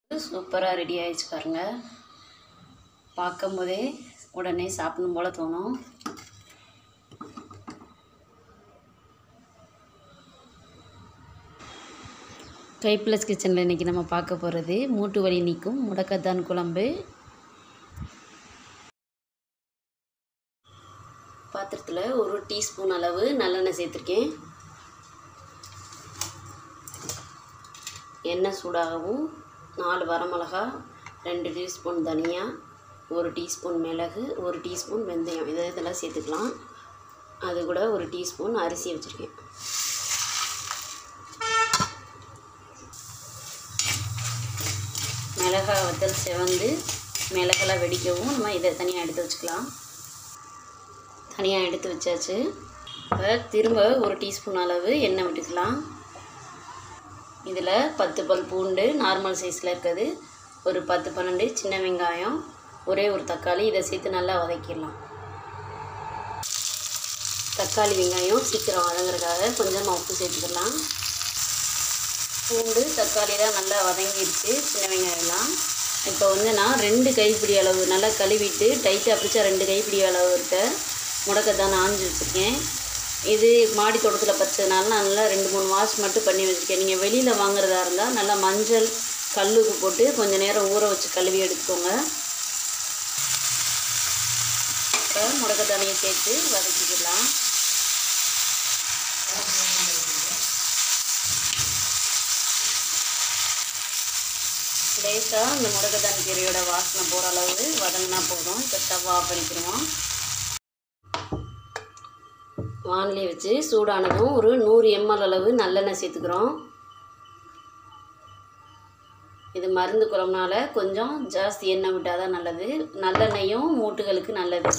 சூப்பராக ரெடி ஆயிடுச்சு பாருங்க பார்க்கும்போதே உடனே சாப்பிடணும் போல தோணும் கை ப்ளஸ் கிச்சனில் இன்றைக்கி நம்ம பார்க்க போகிறது மூட்டு வலி நீக்கும் முடக்கத்தான் குழம்பு பாத்திரத்தில் ஒரு டீஸ்பூன் அளவு நல்லெண்ணெய் சேர்த்துருக்கேன் எண்ணெய் சூடாகவும் நாலு வரமிளகா ரெண்டு டீஸ்பூன் தனியா ஒரு டீஸ்பூன் மிளகு ஒரு டீஸ்பூன் வெந்தயம் இதை இதெல்லாம் சேர்த்துக்கலாம் அது கூட ஒரு டீஸ்பூன் அரிசி வச்சுருக்கேன் மிளகாய் வத்தல் செவந்து மிளகெல்லாம் வெடிக்கவும் நம்ம இதை தனியாக எடுத்து வச்சுக்கலாம் தனியாக எடுத்து வச்சாச்சு இப்போ திரும்ப ஒரு டீஸ்பூன் அளவு எண்ணெய் விட்டுக்கலாம் இதில் பத்து பல் பூண்டு நார்மல் சைஸில் இருக்குது ஒரு பத்து பன்னெண்டு சின்ன வெங்காயம் ஒரே ஒரு தக்காளி இதை சேர்த்து நல்லா வதக்கிடலாம் தக்காளி வெங்காயம் சீக்கிரம் வதங்குறதுக்காக கொஞ்சமாக உப்பு சேர்த்துக்கலாம் பூண்டு தக்காளி தான் நல்லா வதங்கிடுச்சு சின்ன வெங்காயம்லாம் இப்போ வந்து நான் ரெண்டு கைப்பிடி அளவு நல்லா கழுவிட்டு டைட்டாக பிடிச்சா ரெண்டு கைப்பிடி அளவு இருக்க முடக்கத்தான் ஆஞ்சு வச்சுருக்கேன் இது மாடி தோட்டத்தில் பறிச்சதுனால நான் நல்லா ரெண்டு மூணு வாஷ் மட்டும் பண்ணி வச்சுருக்கேன் நீங்கள் வெளியில் வாங்குறதா இருந்தால் நல்லா மஞ்சள் கல்லுக்கு போட்டு கொஞ்சம் நேரம் ஊற வச்சு கழுவி எடுத்துக்கோங்க இப்போ முடக்கத்தானியை சேர்த்து வதக்கிக்கலாம் லேசாக இந்த முடக்கத்தான் கீரையோட வாசனை போகிற அளவு வதங்கினா போதும் இப்போ ஸ்டவ் ஆஃப் பண்ணிக்கிறோம் வானிலை வச்சு சூடானதும் ஒரு நூறு எம்எல் அளவு நல்லெண்ணெய் சேர்த்துக்கிறோம் இது மருந்து குழம்புனால கொஞ்சம் ஜாஸ்தி எண்ணெய் விட்டால் தான் நல்லது நல்லெண்ணெயும் மூட்டுகளுக்கு நல்லது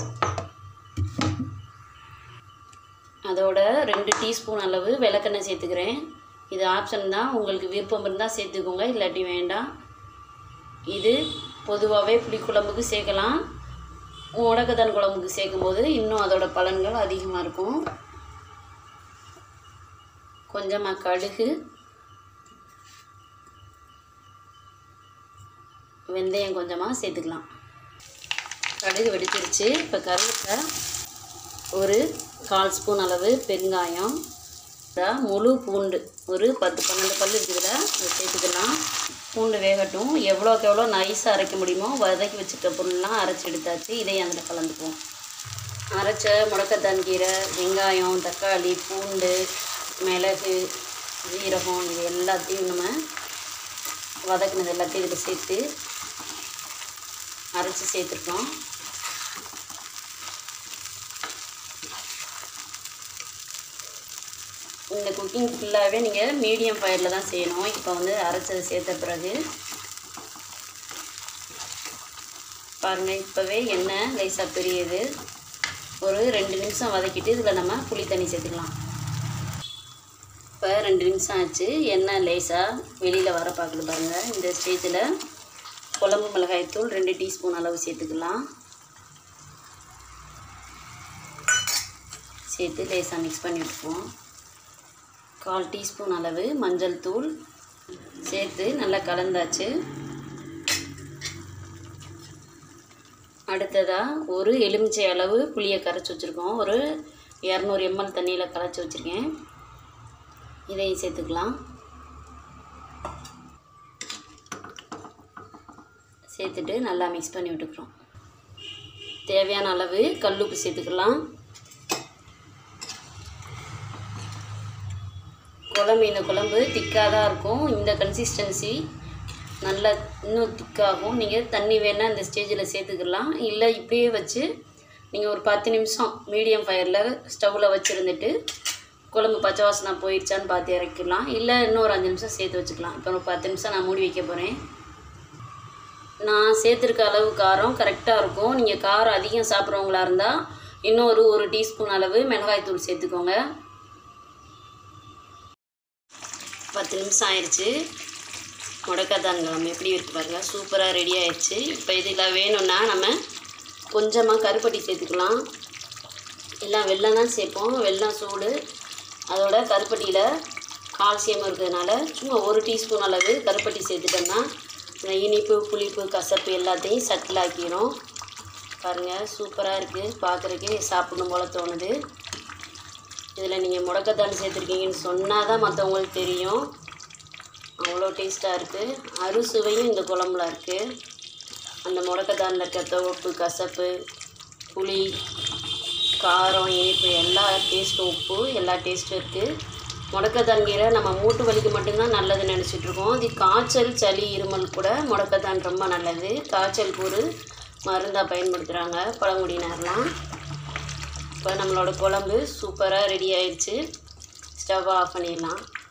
அதோட ரெண்டு டீஸ்பூன் அளவு விளக்கெண்ணெய் சேர்த்துக்கிறேன் இது ஆப்ஷன் தான் உங்களுக்கு விருப்பம் இருந்தால் சேர்த்துக்கோங்க இல்லாட்டி வேண்டாம் இது பொதுவாகவே புளிக்குழம்புக்கு சேர்க்கலாம் முடக்கத்தான் குழம்புக்கு சேர்க்கும்போது இன்னும் அதோட பலன்கள் அதிகமாக இருக்கும் கொஞ்சமாக கடுகு வெந்தயம் கொஞ்சமாக சேர்த்துக்கலாம் கடுகு வெடிச்சிருச்சு இப்போ கருவேப்பிலை ஒரு கால் ஸ்பூன் அளவு பெருங்காயம் முழு பூண்டு ஒரு பத்து பன்னெண்டு பல் இருக்குதுல அதை சேர்த்துக்கலாம் பூண்டு வேகட்டும் எவ்வளோக்கு எவ்வளோ நைஸாக அரைக்க முடியுமோ வதக்கி வச்சுருக்க பொருள்லாம் அரைச்சி எடுத்தாச்சு இதையும் அதில் கலந்துக்குவோம் அரைச்ச முடக்கத்தான் கீரை வெங்காயம் தக்காளி பூண்டு மிளகு ஜீரகம் இது எல்லாத்தையும் நம்ம வதக்கினது எல்லாத்தையும் இதில் சேர்த்து அரைச்சி சேர்த்துருக்கோம் இந்த குக்கிங் ஃபுல்லாகவே நீங்கள் மீடியம் ஃபயரில் தான் செய்யணும் இப்போ வந்து அரைச்சதை சேர்த்த பிறகு பாருங்கள் இப்போவே எண்ணெய் லேசாக பெரியது ஒரு ரெண்டு நிமிஷம் வதக்கிட்டு இதில் நம்ம புளி தண்ணி சேர்த்துக்கலாம் இப்போ ரெண்டு நிமிஷம் ஆச்சு எண்ணெய் லேசாக வெளியில் வர பார்க்குது பாருங்கள் இந்த ஸ்டேஜில் குழம்பு மிளகாய்த்தூள் ரெண்டு டீஸ்பூன் அளவு சேர்த்துக்கலாம் சேர்த்து லேசாக மிக்ஸ் பண்ணி விட்டுக்குவோம் கால் டீஸ்பூன் அளவு மஞ்சள் தூள் சேர்த்து நல்லா கலந்தாச்சு அடுத்ததாக ஒரு எலுமிச்சை அளவு புளியை கரைச்சி வச்சுருக்கோம் ஒரு இரநூறு எம்எல் தண்ணியில் கரைச்சி வச்சுருக்கேன் இதையும் சேர்த்துக்கலாம் சேர்த்துட்டு நல்லா மிக்ஸ் பண்ணி விட்டுக்கிறோம் தேவையான அளவு கல்லுப்பு சேர்த்துக்கலாம் குழம்பு இந்த குழம்பு திக்காக தான் இருக்கும் இந்த கன்சிஸ்டன்சி நல்லா இன்னும் திக்காகும் நீங்கள் தண்ணி வேணால் இந்த ஸ்டேஜில் சேர்த்துக்கலாம் இல்லை இப்படியே வச்சு நீங்கள் ஒரு பத்து நிமிஷம் மீடியம் ஃபயரில் ஸ்டவ்வில் வச்சுருந்துட்டு குழம்பு பச்சை வாசனை போயிடுச்சான்னு பார்த்து இறக்கிடலாம் இல்லை இன்னும் ஒரு அஞ்சு நிமிஷம் சேர்த்து வச்சுக்கலாம் இப்போ ஒரு பத்து நிமிஷம் நான் மூடி வைக்க போகிறேன் நான் சேர்த்துருக்க அளவு காரம் கரெக்டாக இருக்கும் நீங்கள் காரம் அதிகம் சாப்பிட்றவங்களா இருந்தால் இன்னும் ஒரு ஒரு டீஸ்பூன் அளவு மிளகாய்த்தூள் சேர்த்துக்கோங்க பத்து நிமிஷம் ஆயிடுச்சு முடக்கத்தான் கிழம்பு எப்படி இருக்கு பாருங்க சூப்பராக ரெடி ஆயிடுச்சு இப்போ இதில் வேணும்னா நம்ம கொஞ்சமாக கருப்பட்டி சேர்த்துக்கலாம் எல்லாம் வெல்லம் தான் சேர்ப்போம் வெல்லம் சூடு அதோட கருப்பட்டியில் கால்சியம் இருக்கிறதுனால சும்மா ஒரு டீஸ்பூன் அளவு கருப்பட்டி சேர்த்துட்டோம்னா இந்த இனிப்பு புளிப்பு கசப்பு எல்லாத்தையும் சட்டில் ஆக்கிரும் பாருங்கள் சூப்பராக இருக்குது பார்க்குறக்கே சாப்பிடணும் போல் தோணுது இதில் நீங்கள் முடக்கத்தான் சேர்த்துருக்கீங்கன்னு சொன்னால் தான் மற்றவங்களுக்கு தெரியும் அவ்வளோ டேஸ்ட்டாக இருக்குது அறுசுவையும் இந்த குழம்புல இருக்குது அந்த முடக்கத்தானில் இருக்க துவப்பு கசப்பு புளி காரம் இனிப்பு எல்லா டேஸ்ட்டும் உப்பு எல்லா டேஸ்ட்டும் இருக்குது முடக்கத்தான் கீரை நம்ம மூட்டு வலிக்கு மட்டும்தான் நல்லதுன்னு நினச்சிட்டு இருக்கோம் இது காய்ச்சல் சளி இருமல் கூட முடக்கத்தான் ரொம்ப நல்லது காய்ச்சலுக்கு ஒரு மருந்தாக பயன்படுத்துகிறாங்க பழங்குடியினர்லாம் இப்போ நம்மளோட குழம்பு சூப்பராக ரெடி ஆயிடுச்சு ஸ்டவ் ஆஃப் பண்ணிடலாம்